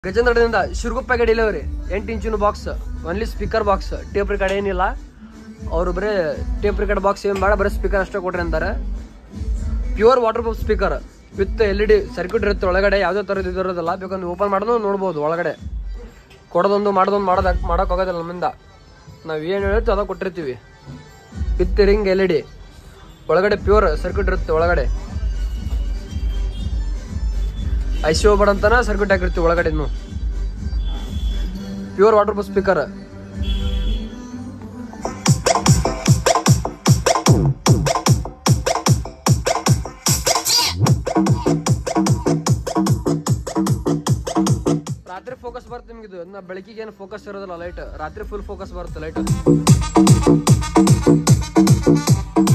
ಗಜೇಂದ್ರದಿಂದ ಶಿರುಗುಪ್ಪೆಗೆ delivery ಎಂಟು ಇಂಚಿನ box only speaker box tape record ಏನಿಲ್ಲ ಅವರು ಬರೀ ಟೇಪ್ ರಿಕಾರ್ಡ್ ಬಾಕ್ಸ್ ಏನು ಬೇಡ ಬರೀ ಸ್ಪೀಕರ್ ಅಷ್ಟೇ ಕೊಟ್ರಿ ಅಂತಾರೆ pure waterproof speaker with L E D circuit ಇರುತ್ತೆ ಒಳಗಡೆ ಯಾವುದೇ ಥರದ್ದು ಇದಿರೋದಿಲ್ಲ ಬೇಕಂದ್ರೆ ಓಪನ್ ಮಾಡೋದು ನೋಡ್ಬೋದು ಒಳಗಡೆ ಕೊಡೋದೊಂದು ಮಾಡೋದೊಂದು ಮಾಡೋದು ಮಾಡೋಕ್ಕಾಗೋದಿಲ್ಲ ನಮ್ಮಿಂದ ನಾವು ಏನು ಹೇಳ್ತೀವಿ ಅದ ಕೊಟ್ಟಿರ್ತೀವಿ with ring L E D ಒಳಗಡೆ ಪ್ಯೂರ್ ಸರ್ಕ್ಯೂಟ್ ಇರುತ್ತೆ ಒಳಗಡೆ ಐ ಸಿ ಬೋರ್ಡ್ ಅಂತಾನೆ ಸರ್ಕ್ಯೂಟ್ ಹಾಕಿರ್ತೀವಿ ಒಳಗಡೆ ಇನ್ನು ಪ್ಯೂರ್ ವಾಟರ್ ಪ್ರೂಫ್ ಸ್ಪೀಕರ್ ರಾತ್ರಿ ಫೋಕಸ್ ಬರುತ್ತೆ ನಿಮ್ಗೆ ಇದು ಇನ್ನ ಬೆಳಕಿಗೆ ಏನು ಫೋಕಸ್ ಇರೋದಿಲ್ಲ ಲೈಟ್ ರಾತ್ರಿ ಫುಲ್ ಫೋಕಸ್ ಬರುತ್ತೆ ಲೈಟ್